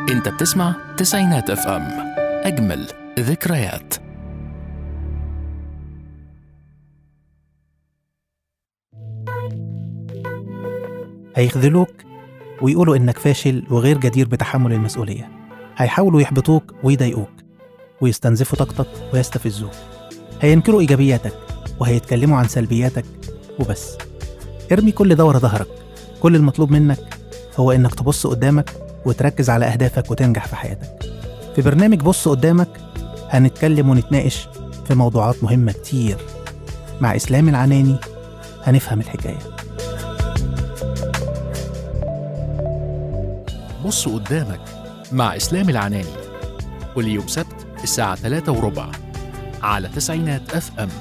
انت بتسمع تسعينات اف ام اجمل ذكريات هيخذلوك ويقولوا إنك فاشل وغير جدير بتحمل المسؤولية هيحاولوا يحبطوك ويضايقوك ويستنزفوا طاقتك ويستفزوك هينكروا إيجابياتك وهيتكلموا عن سلبياتك وبس ارمي كل ده ورا ظهرك كل المطلوب منك هو إنك تبص قدامك وتركز على أهدافك وتنجح في حياتك في برنامج بص قدامك هنتكلم ونتناقش في موضوعات مهمة كتير مع إسلام العناني هنفهم الحكايه بص قدامك مع اسلام العناني كل يوم سبت الساعة 3 وربع على تسعينات اف ام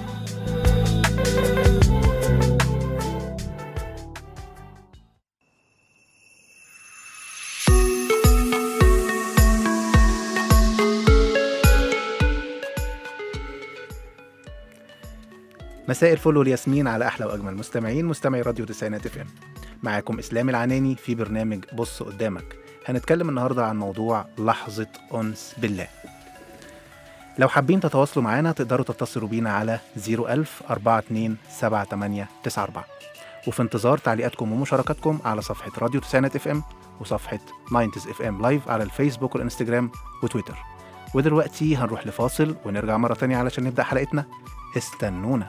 مساء الفل والياسمين على احلى واجمل مستمعين مستمعي راديو تسعينات اف ام معاكم اسلام العناني في برنامج بص قدامك هنتكلم النهارده عن موضوع لحظه انس بالله لو حابين تتواصلوا معانا تقدروا تتصلوا بينا على 01000 42 7894 وفي انتظار تعليقاتكم ومشاركاتكم على صفحه راديو تسعينات اف ام وصفحه 90 اف ام لايف على الفيسبوك والانستجرام وتويتر ودلوقتي هنروح لفاصل ونرجع مره تانية علشان نبدا حلقتنا استنونا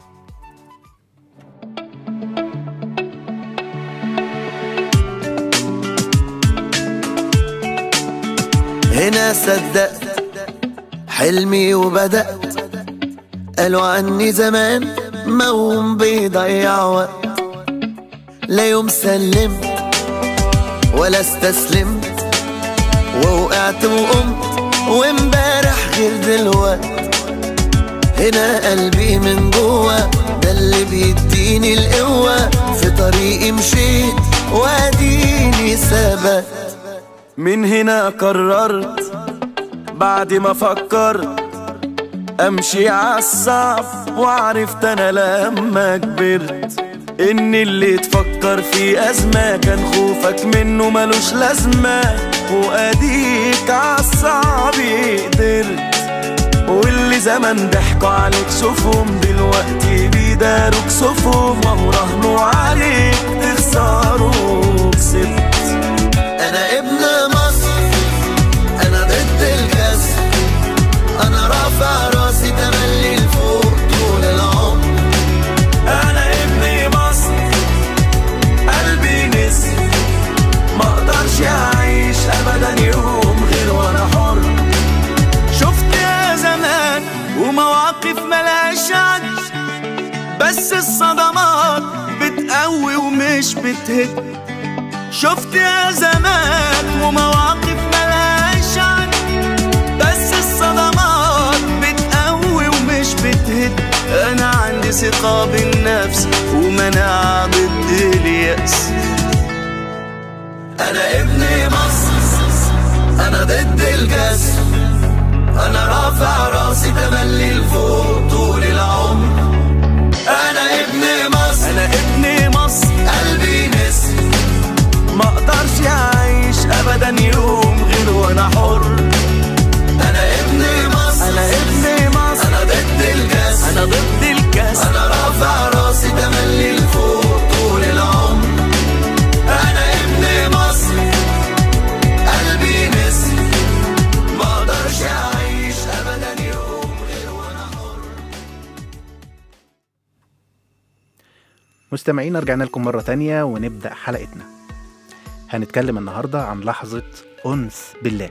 هنا صدقت حلمي وبدأت قالوا عني زمان موم بيضيع وقت لا يوم سلمت ولا استسلمت ووقعت وقمت وامبارح غير دلوقت هنا قلبي من جوا ده اللي بيديني القوة في طريقي مشيت واديني ثبت من هنا قررت بعد ما فكرت امشي عالصعب وعرفت انا لما كبرت ان اللي تفكر في ازمة كان خوفك منه ملوش لازمة واديك عالصعب قدرت واللي زمان ضحكوا عليك شوفهم دلوقتي بيداروك صفهم وهو رهنوا عليك تخسروا كسبت انا ابن مصر انا ضد الكسر انا رافع راسي تملي لفوق طول العمر انا ابن مصر قلبي نسر ما اقدرش اعيش ابدا يوم غير وانا حر شفت يا زمان ومواقف ملهاش عد بس الصدمات بتقوي ومش بتهد شفت يا زمان ومواقف ملهاش عد بس الصدمات بتقوي ومش بتهد انا عندي ثقة بالنفس ومناعة ضد اليأس انا ابن مصر انا ضد الكسر انا رافع راسي تملي لفوق طول العمر انا ابن مصر انا ابن مصر قلبي نسر ما اقدرش اعيش ابدا يوم غير وانا حر انا ابن مصر انا ابن مصر انا ضد الكاس انا ضد الكاس انا رافع راسي تملي لفوق طول العمر انا ابن مصر قلبي نسر ما اقدرش اعيش ابدا يوم غير وانا حر مستمعين رجعنا لكم مرة تانية ونبدأ حلقتنا هنتكلم النهاردة عن لحظة أنس بالله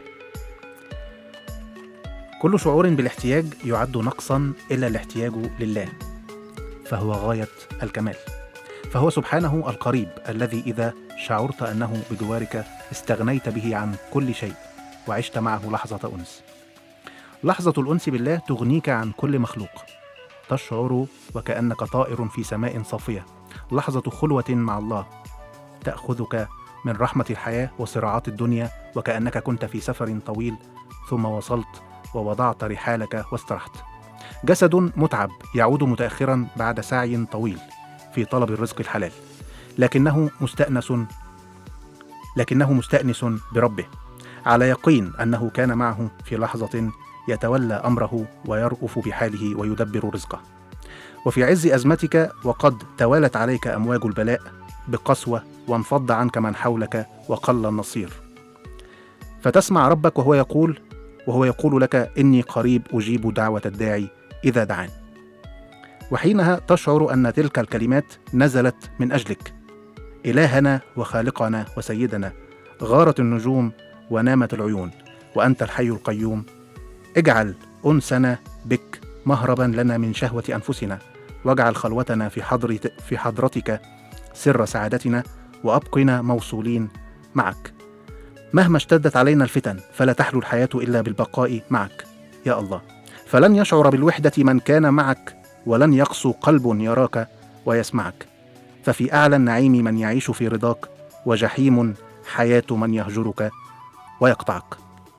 كل شعور بالاحتياج يعد نقصا إلا الاحتياج لله فهو غاية الكمال فهو سبحانه القريب الذي إذا شعرت أنه بجوارك استغنيت به عن كل شيء وعشت معه لحظة أنس لحظة الأنس بالله تغنيك عن كل مخلوق تشعر وكأنك طائر في سماء صافية لحظة خلوة مع الله تأخذك من رحمة الحياة وصراعات الدنيا وكأنك كنت في سفر طويل ثم وصلت ووضعت رحالك واسترحت جسد متعب يعود متأخرا بعد سعي طويل في طلب الرزق الحلال لكنه مستأنس لكنه مستأنس بربه على يقين انه كان معه في لحظه يتولى امره ويرأف بحاله ويدبر رزقه وفي عز ازمتك وقد توالت عليك امواج البلاء بقسوه وانفض عنك من حولك وقل النصير فتسمع ربك وهو يقول وهو يقول لك اني قريب اجيب دعوه الداعي اذا دعان وحينها تشعر ان تلك الكلمات نزلت من اجلك الهنا وخالقنا وسيدنا غارت النجوم ونامت العيون وانت الحي القيوم اجعل انسنا بك مهربا لنا من شهوه انفسنا واجعل خلوتنا في حضر في حضرتك سر سعادتنا وابقنا موصولين معك مهما اشتدت علينا الفتن فلا تحلو الحياه الا بالبقاء معك يا الله فلن يشعر بالوحده من كان معك ولن يقسو قلب يراك ويسمعك ففي اعلى النعيم من يعيش في رضاك وجحيم حياه من يهجرك ويقطعك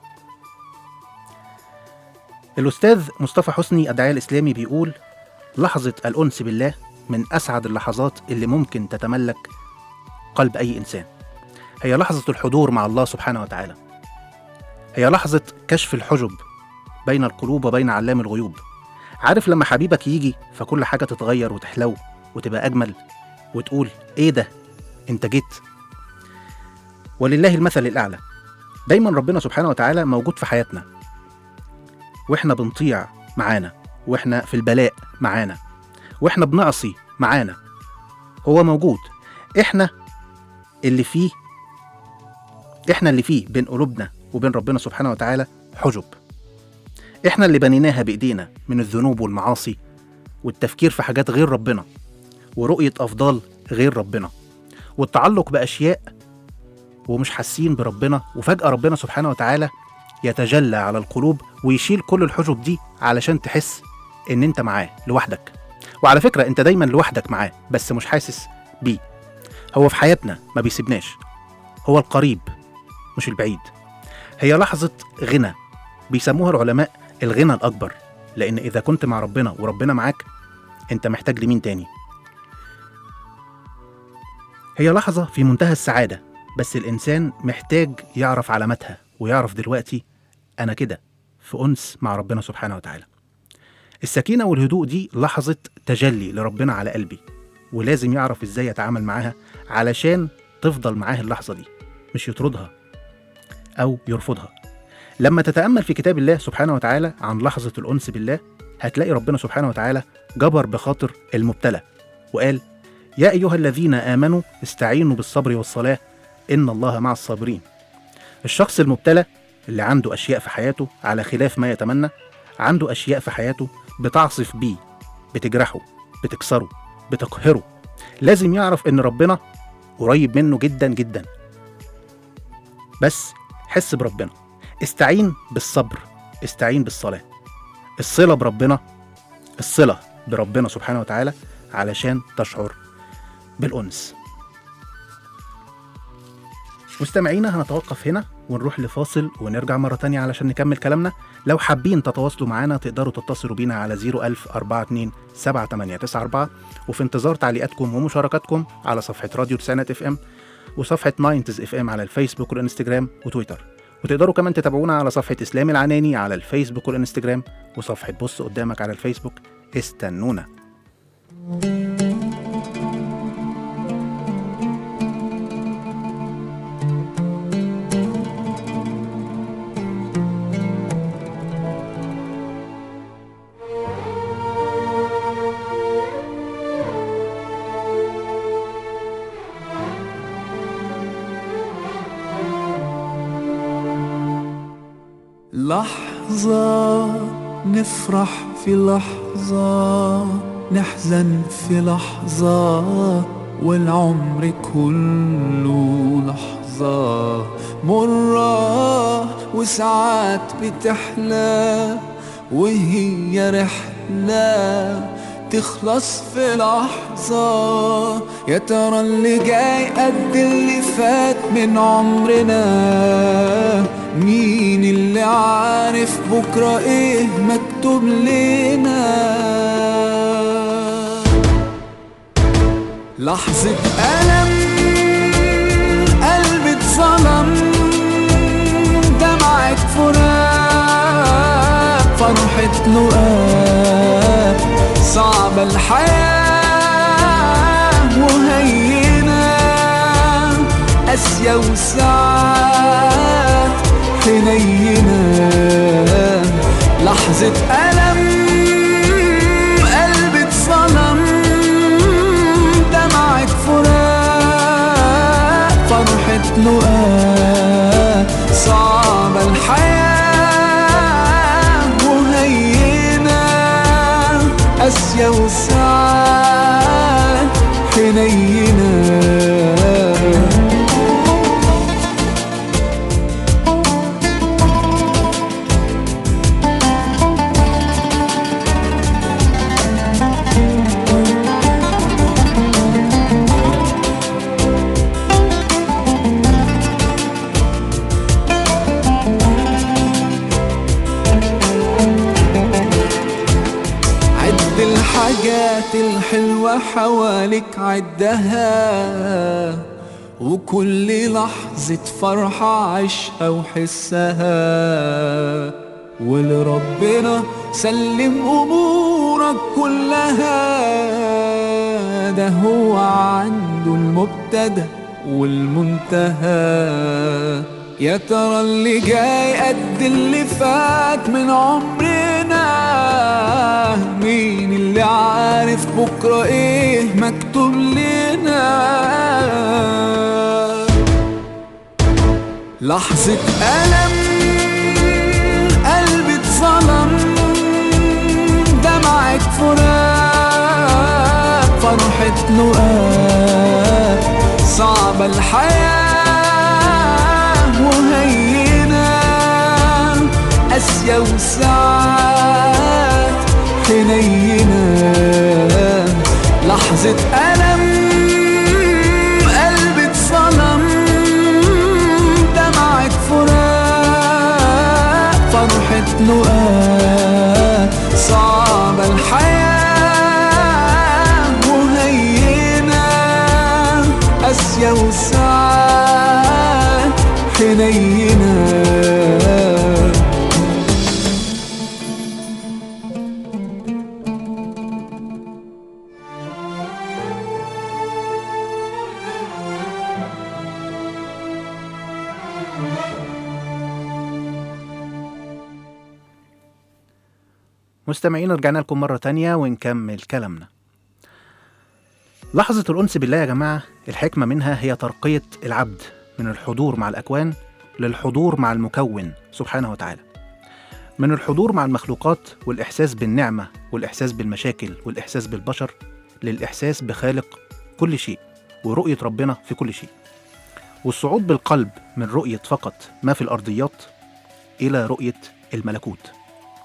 الأستاذ مصطفى حسني الداعية الإسلامي بيقول لحظة الأنس بالله من أسعد اللحظات اللي ممكن تتملك قلب أي إنسان هي لحظة الحضور مع الله سبحانه وتعالى هي لحظة كشف الحجب بين القلوب وبين علام الغيوب عارف لما حبيبك يجي فكل حاجة تتغير وتحلو وتبقى أجمل وتقول إيه ده أنت جيت ولله المثل الأعلى دايما ربنا سبحانه وتعالى موجود في حياتنا واحنا بنطيع معانا واحنا في البلاء معانا واحنا بنعصي معانا هو موجود احنا اللي فيه احنا اللي فيه بين قلوبنا وبين ربنا سبحانه وتعالى حجب احنا اللي بنيناها بايدينا من الذنوب والمعاصي والتفكير في حاجات غير ربنا ورؤية أفضال غير ربنا والتعلق بأشياء ومش حاسين بربنا وفجأة ربنا سبحانه وتعالى يتجلى على القلوب ويشيل كل الحجب دي علشان تحس ان انت معاه لوحدك وعلى فكرة انت دايما لوحدك معاه بس مش حاسس بيه هو في حياتنا ما بيسيبناش هو القريب مش البعيد هي لحظة غنى بيسموها العلماء الغنى الأكبر لأن إذا كنت مع ربنا وربنا معاك أنت محتاج لمين تاني هي لحظة في منتهى السعادة بس الإنسان محتاج يعرف علاماتها ويعرف دلوقتي أنا كده في أنس مع ربنا سبحانه وتعالى السكينة والهدوء دي لحظة تجلي لربنا على قلبي ولازم يعرف إزاي يتعامل معاها علشان تفضل معاه اللحظة دي مش يطردها أو يرفضها لما تتأمل في كتاب الله سبحانه وتعالى عن لحظة الأنس بالله هتلاقي ربنا سبحانه وتعالى جبر بخاطر المبتلى وقال يا أيها الذين آمنوا استعينوا بالصبر والصلاة إن الله مع الصابرين الشخص المبتلى اللي عنده أشياء في حياته على خلاف ما يتمنى عنده أشياء في حياته بتعصف بيه بتجرحه بتكسره بتقهره لازم يعرف إن ربنا قريب منه جدا جدا بس حس بربنا استعين بالصبر استعين بالصلاة الصلة بربنا الصلة بربنا سبحانه وتعالى علشان تشعر بالأنس مستمعينا هنتوقف هنا ونروح لفاصل ونرجع مرة تانية علشان نكمل كلامنا لو حابين تتواصلوا معانا تقدروا تتصلوا بينا على 01000 42 7894 وفي انتظار تعليقاتكم ومشاركاتكم على صفحة راديو تسعينات اف ام وصفحة ناينتز اف ام على الفيسبوك والانستجرام وتويتر وتقدروا كمان تتابعونا على صفحة إسلام العناني على الفيسبوك والانستجرام وصفحة بص قدامك على الفيسبوك استنونا لحظة نفرح في لحظة نحزن في لحظة والعمر كله لحظة مرة وساعات بتحلى وهي رحلة تخلص في لحظة يا ترى اللي جاي قد اللي فات من عمرنا مين اللي عارف بكرة ايه مكتوب لنا لحظة ألم قلبي اتظلم فرحة لقاء صعبة الحياة وهينة قاسية وساعات حنينة لحظة ألم قلبي اتصدم دمعة فراق فرحة لقاء صعبة الحياة وهينة قاسية وساعات حنينة عد الحاجات الحلوة حواليك عدها وكل لحظة فرحة عيشها وحسها ولربنا سلم أمورك كلها ده هو عنده المبتدأ والمنتهى يا ترى اللي جاي قد اللي فات من عمرنا مين اللي عارف بكرة ايه مكتوب لنا لحظة ألم قلبي اتظلم دمعة فراق فرحة لقاء صعبة الحياة وهينة قاسية وساعات حنينة لحظة ألم قلبي اتصدم دمعة فراق فرحة لقاء صعبة الحياة وهينة قاسية وساعات حنينة مستمعين رجعنا لكم مرة تانية ونكمل كلامنا لحظة الأنس بالله يا جماعة الحكمة منها هي ترقية العبد من الحضور مع الأكوان للحضور مع المكون سبحانه وتعالى من الحضور مع المخلوقات والإحساس بالنعمة والإحساس بالمشاكل والإحساس بالبشر للإحساس بخالق كل شيء ورؤية ربنا في كل شيء والصعود بالقلب من رؤية فقط ما في الأرضيات إلى رؤية الملكوت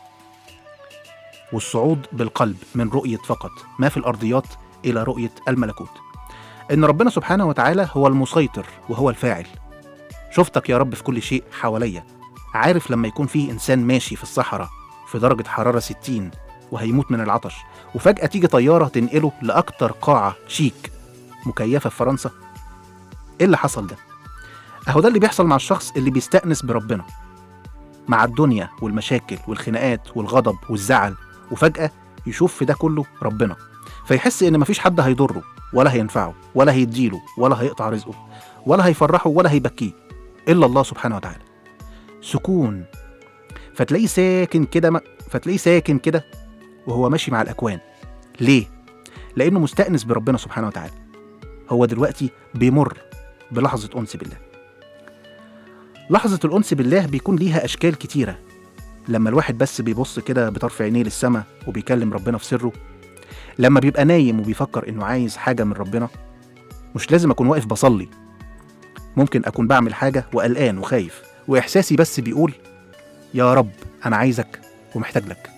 والصعود بالقلب من رؤية فقط ما في الأرضيات إلى رؤية الملكوت إن ربنا سبحانه وتعالى هو المسيطر وهو الفاعل شفتك يا رب في كل شيء حواليا عارف لما يكون فيه إنسان ماشي في الصحراء في درجة حرارة 60 وهيموت من العطش وفجأة تيجي طيارة تنقله لأكتر قاعة شيك مكيفة في فرنسا إيه اللي حصل ده؟ أهو ده اللي بيحصل مع الشخص اللي بيستأنس بربنا مع الدنيا والمشاكل والخناقات والغضب والزعل وفجأة يشوف في ده كله ربنا فيحس إن مفيش حد هيضره ولا هينفعه ولا هيديله ولا هيقطع رزقه ولا هيفرحه ولا هيبكيه إلا الله سبحانه وتعالى سكون فتلاقيه ساكن كده م... فتلاقيه ساكن كده وهو ماشي مع الأكوان ليه؟ لأنه مستأنس بربنا سبحانه وتعالى هو دلوقتي بيمر بلحظة أنس بالله لحظة الأنس بالله بيكون ليها أشكال كتيرة لما الواحد بس بيبص كده بطرف عينيه للسماء وبيكلم ربنا في سره لما بيبقى نايم وبيفكر إنه عايز حاجة من ربنا مش لازم أكون واقف بصلي ممكن أكون بعمل حاجة وقلقان وخايف وإحساسي بس بيقول يا رب أنا عايزك ومحتاج لك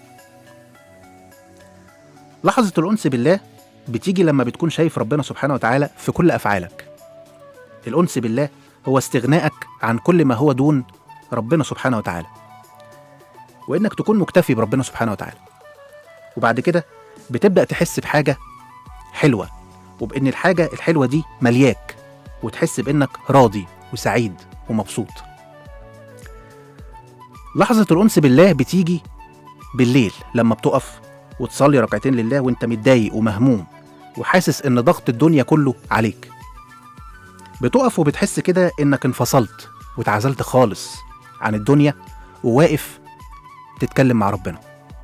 لحظة الأنس بالله بتيجي لما بتكون شايف ربنا سبحانه وتعالى في كل أفعالك الأنس بالله هو استغنائك عن كل ما هو دون ربنا سبحانه وتعالى وإنك تكون مكتفي بربنا سبحانه وتعالى وبعد كده بتبدأ تحس بحاجة حلوة وبإن الحاجة الحلوة دي ملياك وتحس بإنك راضي وسعيد ومبسوط لحظة الأنس بالله بتيجي بالليل لما بتقف وتصلي ركعتين لله وانت متضايق ومهموم وحاسس ان ضغط الدنيا كله عليك بتقف وبتحس كده انك انفصلت واتعزلت خالص عن الدنيا وواقف تتكلم مع ربنا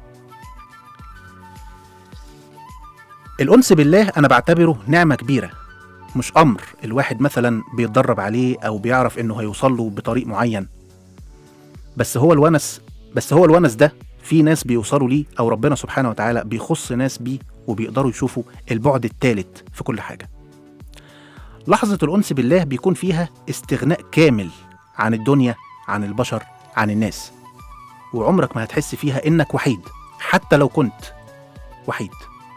الأنس بالله أنا بعتبره نعمة كبيرة مش أمر الواحد مثلا بيتدرب عليه أو بيعرف إنه هيوصل له بطريق معين بس هو الونس بس هو الونس ده في ناس بيوصلوا ليه أو ربنا سبحانه وتعالى بيخص ناس بيه وبيقدروا يشوفوا البعد الثالث في كل حاجة لحظة الأنس بالله بيكون فيها استغناء كامل عن الدنيا عن البشر عن الناس وعمرك ما هتحس فيها إنك وحيد حتى لو كنت وحيد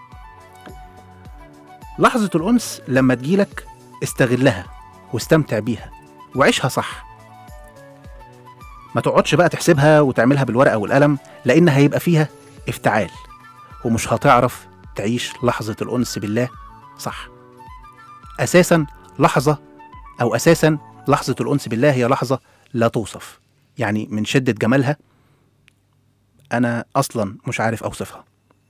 لحظة الأنس لما تجيلك استغلها واستمتع بيها وعيشها صح ما تقعدش بقى تحسبها وتعملها بالورقة والقلم لأن هيبقى فيها افتعال ومش هتعرف تعيش لحظة الأنس بالله صح أساسا لحظة أو أساسا لحظة الأنس بالله هي لحظة لا توصف يعني من شدة جمالها أنا أصلا مش عارف أوصفها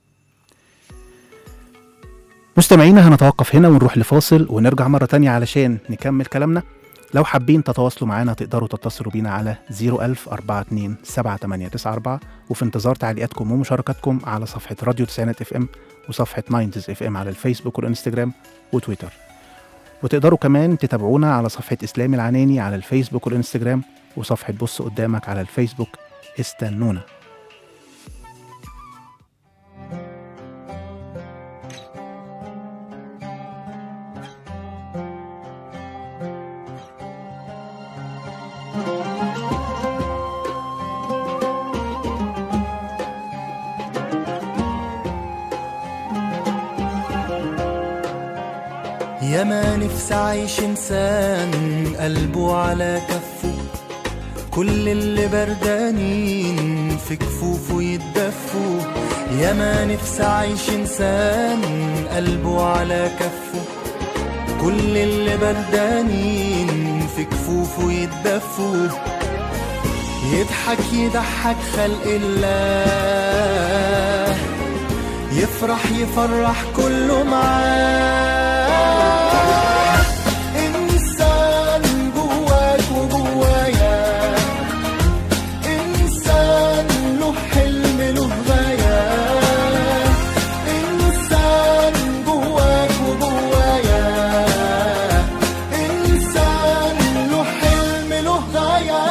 مستمعينا هنتوقف هنا ونروح لفاصل ونرجع مرة تانية علشان نكمل كلامنا لو حابين تتواصلوا معانا تقدروا تتصلوا بينا على 01000 42 7894 وفي انتظار تعليقاتكم ومشاركاتكم على صفحة راديو تسعينات اف ام وصفحة ناينتز اف ام على الفيسبوك والانستجرام وتويتر وتقدروا كمان تتابعونا على صفحة إسلام العناني على الفيسبوك والانستجرام وصفحة بص قدامك على الفيسبوك استنونا يا ما نفسي اعيش انسان قلبه على كفه كل اللي بردانين في كفوفه يتدفوا يا ما نفسي اعيش انسان قلبه على كفه كل اللي بردانين في كفوفه يتدفوا يضحك يضحك خلق الله يفرح يفرح كله معاه إنسان جواك وجوايا إنسان له حلم له غاية إنسان جواك وجوايا إنسان له حلم له غاية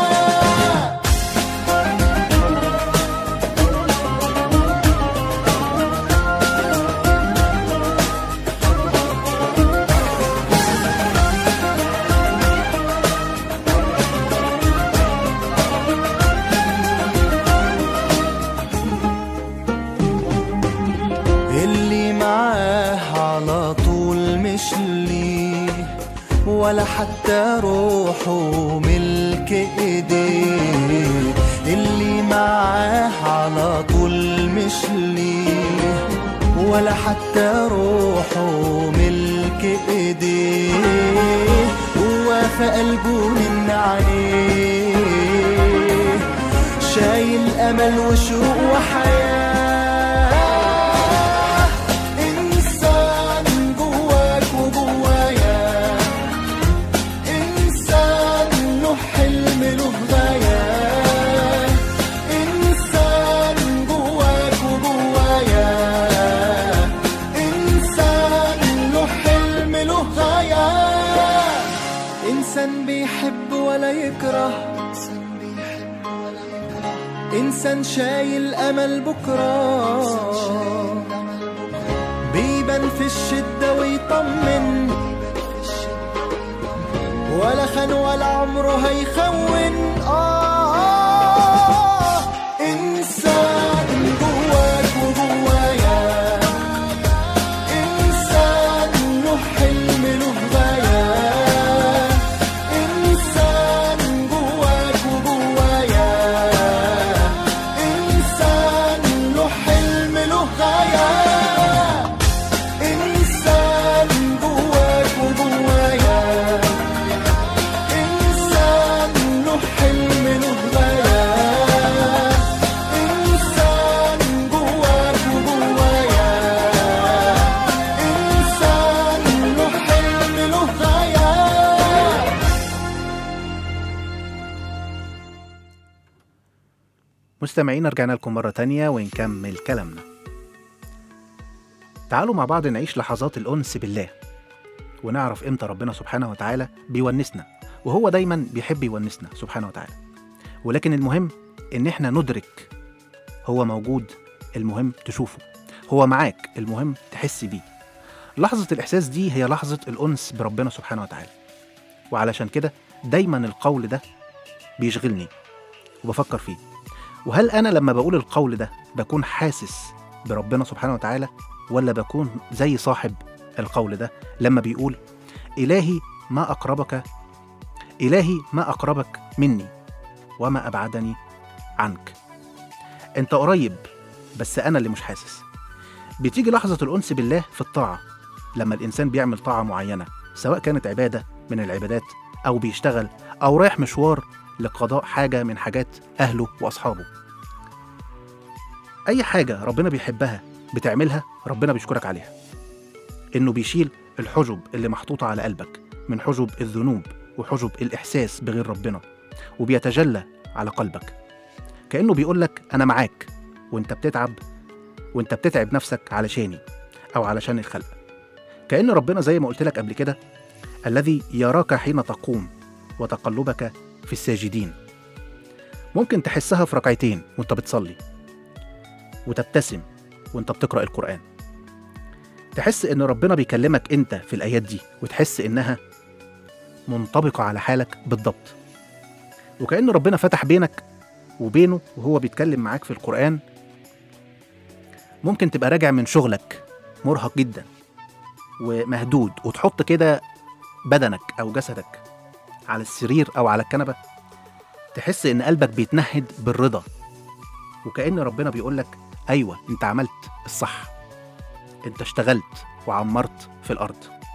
اللي معاه على طول مش ليه ولا حتى روحه ملك ايديه اللي معاه على طول مش ليه ولا حتى روحه ملك ايديه هو في قلبه من عليه شايل امل وشوق وحياه انسان جواك وجوايا انسان له حلم له غايه انسان جواك وجوايا انسان له حلم له غايه انسان بيحب ولا يكره إنسان شايل أمل بكرة بيبان في الشدة ويطمن ولا خان ولا عمره هيخون آه إنسان جواك وجوايا إنسان له حلم له غاية إنسان جواك وجوايا إنسان له حلم له غاية إنسان جواك وجوايا إنسان له حلم له مستمعينا رجعنا لكم مرة تانية ونكمل كلامنا تعالوا مع بعض نعيش لحظات الأنس بالله ونعرف إمتى ربنا سبحانه وتعالى بيونسنا وهو دايما بيحب يونسنا سبحانه وتعالى ولكن المهم إن إحنا ندرك هو موجود المهم تشوفه هو معاك المهم تحس بيه لحظة الإحساس دي هي لحظة الأنس بربنا سبحانه وتعالى وعلشان كده دايما القول ده بيشغلني وبفكر فيه وهل أنا لما بقول القول ده بكون حاسس بربنا سبحانه وتعالى ولا بكون زي صاحب القول ده لما بيقول إلهي ما أقربك إلهي ما أقربك مني وما أبعدني عنك أنت قريب بس أنا اللي مش حاسس بتيجي لحظة الأنس بالله في الطاعة لما الإنسان بيعمل طاعة معينة سواء كانت عبادة من العبادات أو بيشتغل أو رايح مشوار لقضاء حاجة من حاجات أهله وأصحابه أي حاجة ربنا بيحبها بتعملها ربنا بيشكرك عليها إنه بيشيل الحجب اللي محطوطة على قلبك من حجب الذنوب وحجب الإحساس بغير ربنا وبيتجلى على قلبك كأنه بيقول لك أنا معاك وأنت بتتعب وأنت بتتعب نفسك علشاني أو علشان الخلق كأن ربنا زي ما قلت لك قبل كده الذي يراك حين تقوم وتقلبك في الساجدين ممكن تحسها في ركعتين وانت بتصلي وتبتسم وانت بتقرأ القرآن تحس ان ربنا بيكلمك انت في الآيات دي وتحس انها منطبقة على حالك بالضبط وكأن ربنا فتح بينك وبينه وهو بيتكلم معاك في القرآن ممكن تبقى راجع من شغلك مرهق جدا ومهدود وتحط كده بدنك أو جسدك على السرير أو على الكنبة تحس إن قلبك بيتنهد بالرضا وكأن ربنا بيقول لك أيوة أنت عملت الصح أنت اشتغلت وعمرت في الأرض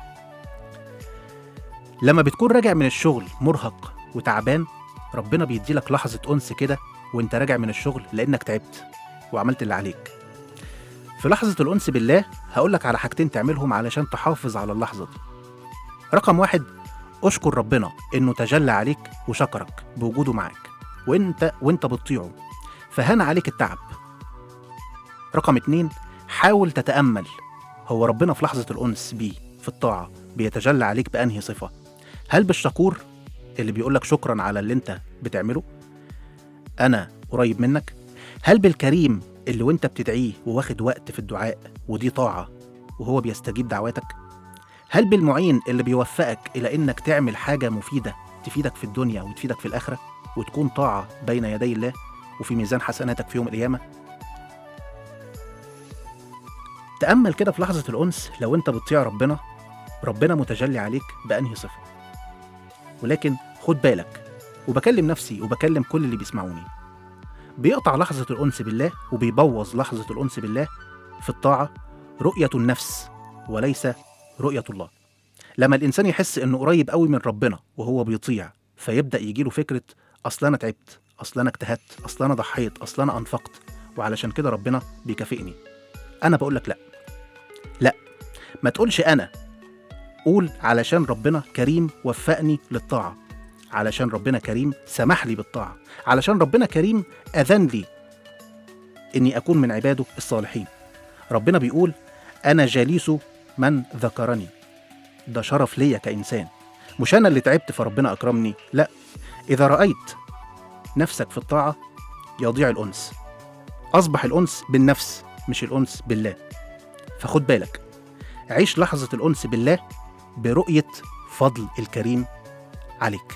لما بتكون راجع من الشغل مرهق وتعبان ربنا بيديلك لحظة أنس كده وأنت راجع من الشغل لأنك تعبت وعملت اللي عليك في لحظة الأنس بالله هقولك على حاجتين تعملهم علشان تحافظ على اللحظة دي رقم واحد اشكر ربنا انه تجلى عليك وشكرك بوجوده معاك وانت وانت بتطيعه فهان عليك التعب رقم اتنين حاول تتأمل هو ربنا في لحظة الأنس بيه في الطاعة بيتجلى عليك بأنهي صفة هل بالشكور اللي بيقولك شكرا على اللي انت بتعمله أنا قريب منك هل بالكريم اللي وانت بتدعيه وواخد وقت في الدعاء ودي طاعة وهو بيستجيب دعواتك هل بالمعين اللي بيوفقك إلى إنك تعمل حاجة مفيدة تفيدك في الدنيا وتفيدك في الآخرة وتكون طاعة بين يدي الله وفي ميزان حسناتك في يوم القيامة تأمل كده في لحظة الأنس لو أنت بتطيع ربنا ربنا متجلي عليك بأنهي صفة ولكن خد بالك وبكلم نفسي وبكلم كل اللي بيسمعوني بيقطع لحظة الأنس بالله وبيبوظ لحظة الأنس بالله في الطاعة رؤية النفس وليس رؤية الله لما الإنسان يحس إنه قريب قوي من ربنا وهو بيطيع فيبدأ يجيله فكرة أصل أنا تعبت أصل أنا اجتهدت أصل أنا ضحيت أصل أنا أنفقت وعلشان كده ربنا بيكافئني أنا بقول لك لأ لأ ما تقولش أنا قول علشان ربنا كريم وفقني للطاعة علشان ربنا كريم سمح لي بالطاعة علشان ربنا كريم أذن لي إني أكون من عباده الصالحين ربنا بيقول أنا جليس من ذكرني ده شرف ليا كإنسان مش أنا اللي تعبت فربنا أكرمني لا إذا رأيت نفسك في الطاعة يضيع الأنس أصبح الأنس بالنفس مش الأنس بالله فخد بالك عيش لحظة الأنس بالله برؤية فضل الكريم عليك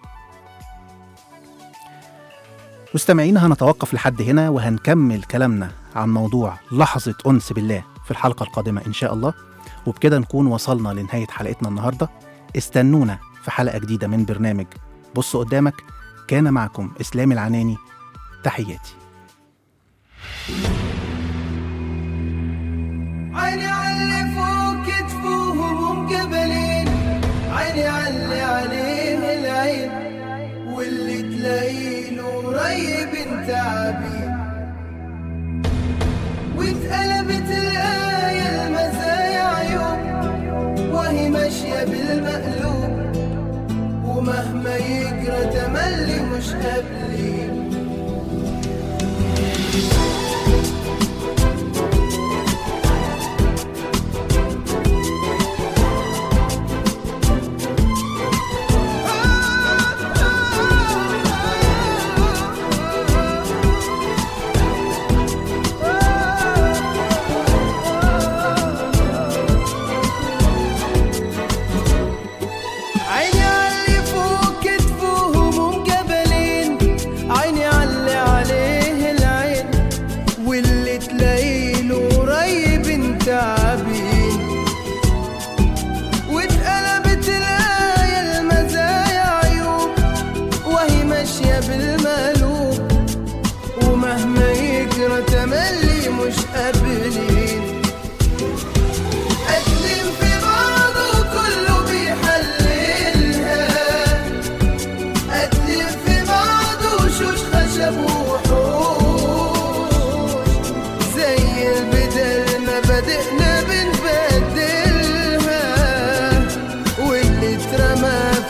مستمعينا هنتوقف لحد هنا وهنكمل كلامنا عن موضوع لحظة أنس بالله في الحلقة القادمة إن شاء الله وبكده نكون وصلنا لنهاية حلقتنا النهاردة استنونا في حلقة جديدة من برنامج بص قدامك كان معكم إسلام العناني تحياتي عيني علي فوق كتفوهم قبلين عيني علي عليه العين واللي تلاقيه قريب تعبين واتقلبت الآية المزايا عيوب وهي ماشية بالمقلوب ومهما يجرى تملي مش قابلين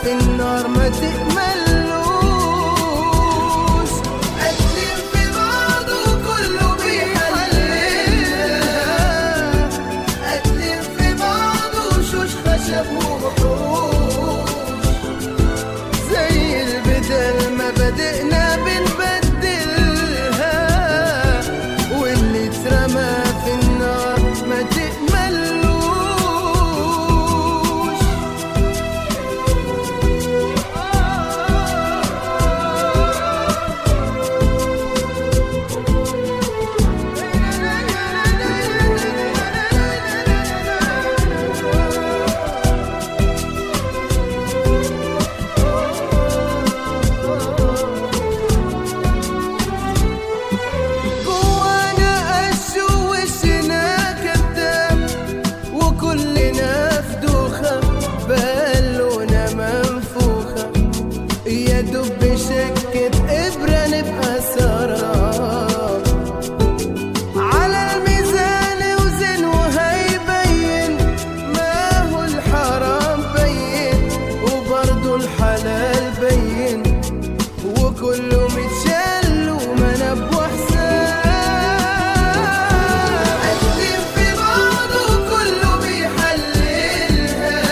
في النار ما تكملوش قدم في بعضه كله بيحللها قدم في بعضه شوش خشب ووحوش زي البدل ما بدأنا بنبدلها واللي اترمى في النار ما تقملوش جوانا قش ووشنا كداب وكلنا في دوخة بالونا منفوخة يا دب شكة إبرة نبقى سراب على الميزان وزن وهيبين ما هو الحرام بين وبرضه الحلال بين وكله متشال ومنب وحساب قدم في بعضه كله بيحللها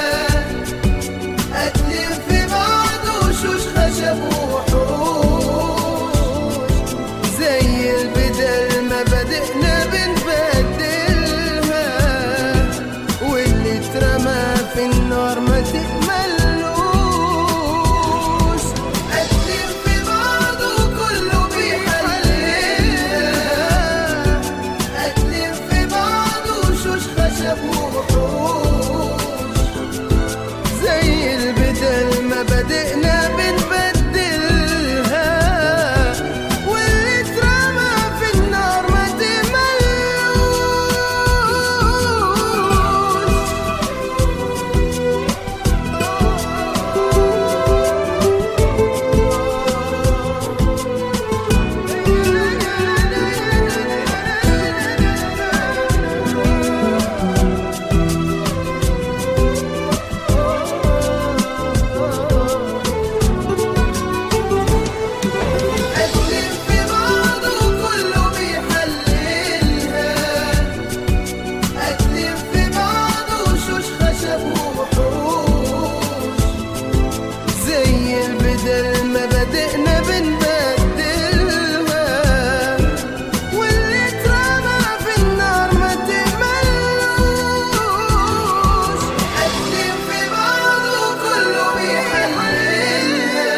قدم في بعضه شوش خشب وحوش زي البدل ما بدأنا بنبدلها واللي اترمى في النار ما تقملوش قدم في بعضه كله بيحللها قدم في بعضه شوش خشب ووحوش زي البدل ما بدأنا بنبدلها واللي اترمى في النار ما تملوش قدم في بعضه كله بيحللها قدم في بعضه شوش خشب ووحوش زي البدل ما بدأنا بنبدلها واللي اترمى في النار ما تملوش قدم في بعضه كله بيحللها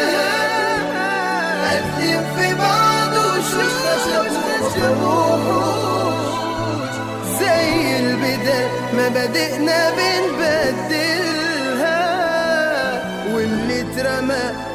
قدم في بعضه شوش خشب ووحوش زي البدل ما بدأنا بنبدلها واللي اترمى